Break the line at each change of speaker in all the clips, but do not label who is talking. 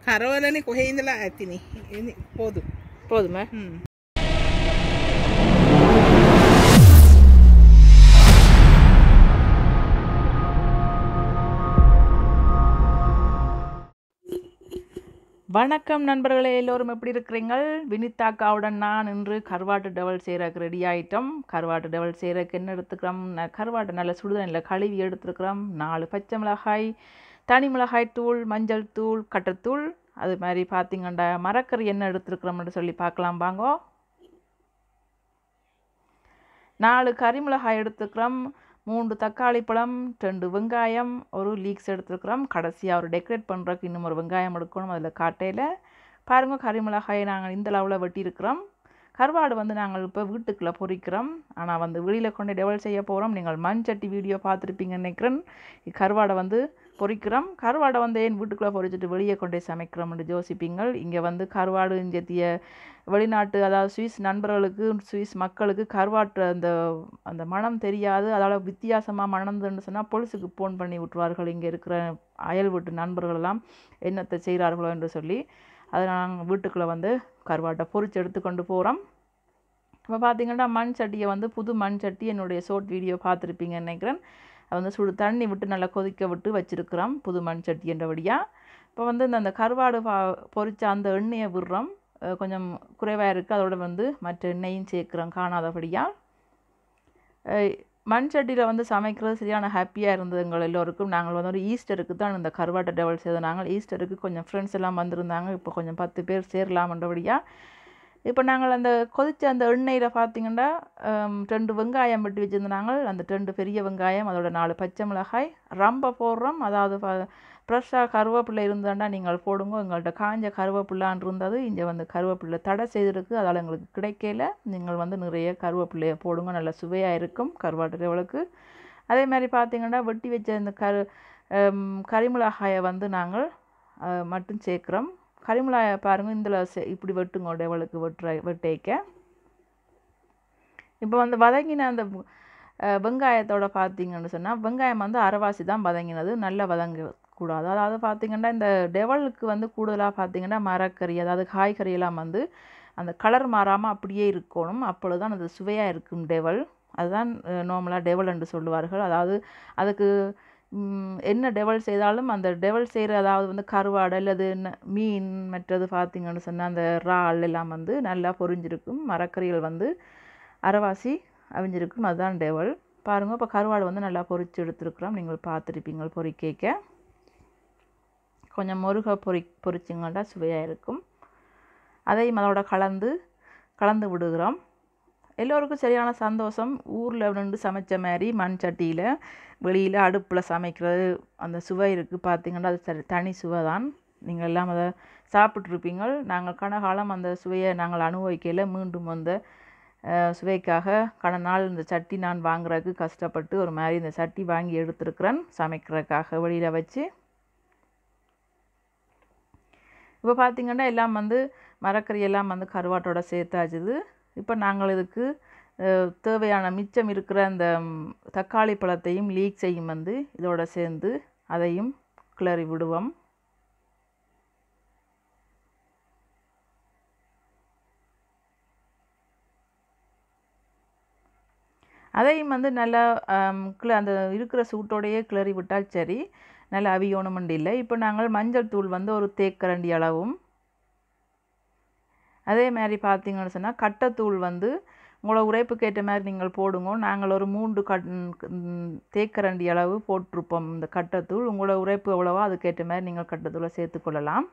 කරවලනේ කොහේ ඉඳලා ඇතිනේ එනි- පොදු
போதுமா
හ්ම්.
வணக்கம் நண்பர்களே எல்லோரும் எப்படி இருக்கிறீங்கள் வினிதாக்காவுடன் நான் இன்று கருவாட்டு டெவல் செய்கிறக்கு ரெடி ஆயிட்டோம் கருவாட்டு டெவல் செய்கிறக்கு என்ன எடுத்துக்கிறோம் ந- கருவாட்டு நல்ல சுடுதண்ணில் கழுவி எடுத்துருக்கிறோம் நாலு பச்சை மிளகாய் தனி மிளகாய் தூள் மஞ்சள் தூள் கட்டத்தூள் அது மாதிரி பார்த்தீங்கன்னா மரக்கறி என்ன எடுத்துருக்குறோம்னு சொல்லி பார்க்கலாம் வாங்கோ நாலு கறிமிளகாய் எடுத்துக்கிறோம் மூன்று தக்காளி பழம் ரெண்டு வெங்காயம் ஒரு லீக்ஸ் எடுத்துருக்குறோம் கடைசியாக ஒரு டெக்கரேட் பண்ணுறதுக்கு இன்னும் ஒரு வெங்காயம் எடுக்கணும் அதில் காட்டையில் பாருங்க கறிமிளகாயை நாங்கள் இந்த அளவில் வெட்டியிருக்கிறோம் கருவாடு வந்து நாங்கள் இப்போ வீட்டுக்குள்ளே பொரிக்கிறோம் ஆனால் வந்து வெளியில் கொண்டு டெவல் செய்ய போகிறோம் நீங்கள் மண் சட்டி வீடியோ பார்த்துருப்பீங்கன்னு நினைக்கிறேன் கருவாடை வந்து பொரிக்கிறோம் கருவாடை வந்து ஏன் வீட்டுக்குள்ளே பொரிச்சிட்டு வெளியே கொண்டு போய் சமைக்கிறோம்னு யோசிப்பீங்கள் இங்கே வந்து கருவாடு இஞ்சத்திய வெளிநாட்டு அதாவது சுவிஸ் நண்பர்களுக்கு சுவிஸ் மக்களுக்கு கருவாட்டு அந்த அந்த மனம் தெரியாது அதால் வித்தியாசமாக மணந்துன்னு சொன்னால் பொலிசுக்கு ஃபோன் பண்ணி விட்டுருவார்கள் இங்கே இருக்கிற அயல் வீட்டு நண்பர்கள் எல்லாம் என்னத்தை செய்கிறார்களோ என்று சொல்லி அதை நாங்கள் வீட்டுக்குள்ளே வந்து கருவாட்டை பொரிச்சு எடுத்துக்கொண்டு போகிறோம் இப்போ பார்த்தீங்கன்னா மண் சட்டியை வந்து புது மண் சட்டி என்னுடைய ஷோர்ட் வீடியோ பார்த்துருப்பீங்கன்னு நினைக்கிறேன் அது வந்து சுடு தண்ணி விட்டு நல்லா கொதிக்க விட்டு வச்சுருக்கிறோம் புது மண் சட்டி என்றபடியாக இப்போ வந்து இந்த அந்த கருவாடு பா பொரிச்ச அந்த எண்ணெயை விடுறோம் அஹ் கொஞ்சம் குறைவாக இருக்குது அதோட வந்து மற்ற எண்ணெயும் சேர்க்குறோம் காணாதபடியாக மண் சட்டியில் வந்து சமைக்கிறது சரியான ஹாப்பியாக இருந்தது எங்கள் எல்லோருக்கும் நாங்கள் வந்து ஒரு ஈஸ்டருக்கு தான் இந்த கருவாட்டை டெவல் செய்தோம் நாங்கள் ஈஸ்டருக்கு கொஞ்சம் ஃப்ரெண்ட்ஸ் எல்லாம் வந்திருந்தாங்க இப்போ கொஞ்சம் பத்து பேர் சேரலாமன்றபடியாக இப்போ நாங்கள் அந்த கொதிச்ச அந்த எண்ணெயில் பார்த்தீங்கன்னா ஹம், ரெண்டு வெங்காயம் வெட்டி வச்சுருந்தாங்க அந்த ரெண்டு பெரிய வெங்காயம் அதோட நாலு பச்சை மிளகாய் ரம்ப போடுறோம் அதாவது ஃப்ரெஷ்ஷாக கருவேப்பிலை இருந்தாண்டா நீங்கள் போடுங்க எங்கள்கிட்ட காஞ்ச கருவேப்பிள்ளான் இருந்தது இங்கே வந்து கருவேப்பிலை தடை செய்திருக்கு அதால் எங்களுக்கு கிடைக்கல நீங்கள் வந்து நிறைய கருவேப்பிலையை போடுங்க நல்ல சுவையாக இருக்கும் கருவாட்டு டெவலுக்கு அதே மாதிரி பார்த்தீங்கன்னா வெட்டி வச்ச இந்த கரு ஹம், கறிமிளகாயை வந்து நாங்கள் அஹ், மட்டும் சேர்க்குறோம் கறிமிளகாயை பாருங்கள் இதில் இப்படி வெட்டுங்க டெவலுக்கு வெட்டுற வெட்டேக்க இப்போ வந்து வதங்கின அந்த அஹ், வெங்காயத்தோட பார்த்தீங்கன்னு சொன்னால் வெங்காயம் வந்து அரைவாசி தான் வதங்கினது நல்லா வதங்க கூடாது அதாவது பார்த்தீங்கன்னா இந்த டெவலுக்கு வந்து கூடுதலாக பார்த்தீங்கன்னா மரக்கறி அதாவது காய்கறி எல்லாம் வந்து அந்த கலர் மாறாமல் அப்படியே இருக்கணும் அப்பொழுது தான் அது சுவையாக இருக்கும் டெவல் அதுதான் நார்மலாக டெவல் என்று சொல்லுவார்கள் அதாவது அதுக்கு ம், என்ன டெவல் செய்தாலும் அந்த டெவல் செய்கிற அதாவது வந்து கருவாடு அல்லது ந- மீன் மற்றது பார்த்தீங்கன்னு சொன்னால் அந்த இறால் எல்லாம் வந்து நல்லா பொரிஞ்சிருக்கும் மரக்கறிகள் வந்து அரைவாசி அவிஞ்சிருக்கும் அதுதான் டெவல் பாருங்கள் இப்போ கருவாடு வந்து நல்லா பொரிச்சு எடுத்துருக்குறோம் நீங்கள் பார்த்துருப்பீங்க பொரிக்கேக்க கொஞ்சம் முருகை பொரி பொரிச்சிங்கன்னா சுவையாக இருக்கும் அதையும் அதோட கலந்து கலந்து விடுகிறோம் எல்லோருக்கும் சரியான சந்தோஷம் ஊரில் நின்று சமைச்ச மாதிரி மண் சட்டியில் வெளியில் அடுப்பில் சமைக்கிறது அந்த சுவை இருக்குது பார்த்தீங்கன்னா அது சரி தனி சுவை தான் நீங்கள் எல்லாம் அதை சாப்பிட்ருப்பீங்க நாங்கள் கனகாலம் அந்த சுவையை நாங்கள் அனுபவிக்கையில் மீண்டும் அந்த அஹ், சுவைக்காக கன நாள் இந்த சட்டி நான் வாங்குறதுக்கு கஷ்டப்பட்டு ஒரு மாதிரி இந்த சட்டி வாங்கி எடுத்துருக்கிறேன் சமைக்கிறதுக்காக வெளியில் வச்சு இப்போ பார்த்தீங்கன்னா எல்லாம் வந்து மரக்கறி எல்லாம் வந்து கருவாட்டோட சேர்த்தாச்சுது இப்போ நாங்கள் இதுக்கு அஹ், தேவையான மிச்சம் இருக்கிற அந்த ம், தக்காளி பழத்தையும் லீக்ஸையும் வந்து இதோட சேர்ந்து அதையும் கிளறி விடுவோம் அதையும் வந்து நல்லா ஆம், கிள அந்த இருக்கிற சூட்டோடையே கிளறி விட்டால் சரி நல்லா அவியோணுமெண்டு இல்லை இப்போ நாங்கள் மஞ்சள் தூள் வந்து ஒரு தேக்கரண்டி அளவும் அதே மாதிரி பார்த்தீங்கன்னு சொன்னால் கட்டத்தூள் வந்து உங்களோட உரைப்புக்கு ஏற்ற மாதிரி நீங்கள் போடுங்க நாங்கள் ஒரு மூன்று கட் ம், தேக்கரண்டி அளவு போட்டிருப்போம் இந்த கட்டத்தூள் உங்களோட உரைப்பு எவ்வளவோ அதுக்கேற்ற மாதிரி நீங்கள் கட்டத்தூளை சேர்த்துக்கொள்ளலாம்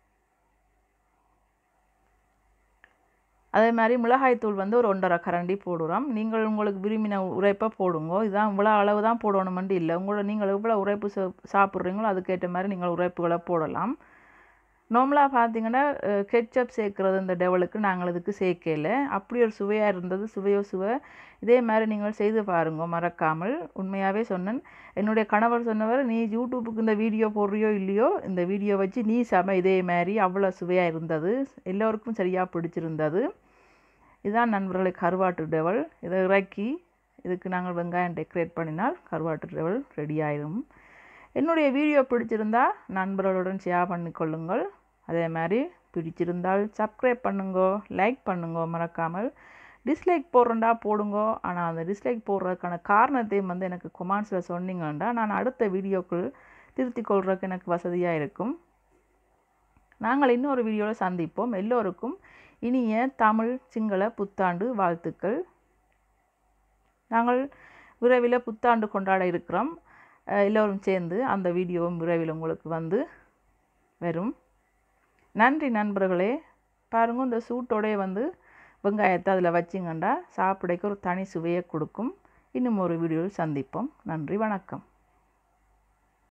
அதே மாதிரி மிளகாய்த்தூள் வந்து ஒரு ஒன்றரை கரண்டி போடுறோம் நீங்கள் உங்களுக்கு விரும்பின உரைப்பை போடுங்க இதுதான் இவ்வளோ அளவு தான் போடணுமெண்டு இல்லை உங்களோட நீங்கள் எவ்வளோ உரைப்பு சா- சாப்பிட்றீங்களோ அதுக்கேற்ற மாதிரி நீங்கள் உரைப்புகளை போடலாம் நார்மலாக பார்த்தீங்கன்னா கெச்சப் சேர்க்குறது இந்த டெவலுக்கு நாங்கள் இதுக்கு சேர்க்கல அப்படி ஒரு சுவையாக இருந்தது சுவையோ சுவை இதே மாதிரி நீங்கள் செய்து பாருங்க மறக்காமல் உண்மையாகவே சொன்னேன் என்னுடைய கணவர் சொன்னவர் நீ யூடியூப்புக்கு இந்த வீடியோ போடுறியோ இல்லையோ இந்த வீடியோ வச்சு நீ சம இதே மாதிரி அவ்வளோ சுவையாக இருந்தது எல்லோருக்கும் சரியாக பிடிச்சிருந்தது இதுதான் நண்பர்களை கருவாட்டு டெவல் இதை இறக்கி இதுக்கு நாங்கள் வெங்காயம் டெக்கரேட் பண்ணினால் கருவாட்டு டெவல் ரெடி ஆயிடும் என்னுடைய வீடியோ பிடிச்சிருந்தா நண்பர்களுடன் ஷேர் பண்ணிக்கொள்ளுங்கள் அதே மாதிரி பிடிச்சிருந்தால் சப்ஸ்கிரைப் பண்ணுங்கோ லைக் பண்ணுங்கோ மறக்காமல் டிஸ்லைக் போடுறேன்டா போடுங்கோ ஆனால் அந்த டிஸ்லைக் போடுறதுக்கான காரணத்தையும் வந்து எனக்கு கொமான்ஸில் சொன்னீங்கன்னா நான் அடுத்த வீடியோக்குள் திருத்திக் கொள்றதுக்கு எனக்கு வசதியாக இருக்கும் நாங்கள் இன்னொரு வீடியோவில் சந்திப்போம் எல்லோருக்கும் இனிய தமிழ் சிங்கள புத்தாண்டு வாழ்த்துக்கள் நாங்கள் விரைவில் புத்தாண்டு கொண்டாட இருக்கிறோம் அஹ் எல்லோரும் சேர்ந்து அந்த வீடியோவும் விரைவில் உங்களுக்கு வந்து வரும் நன்றி நண்பர்களே பாருங்க இந்த சூட்டோடே வந்து வெங்காயத்தை அதில் வச்சிங்கண்டா சாப்பிடைக்கு ஒரு தனி சுவையை கொடுக்கும் இன்னும் ஒரு வீடியோவில் சந்திப்போம் நன்றி வணக்கம்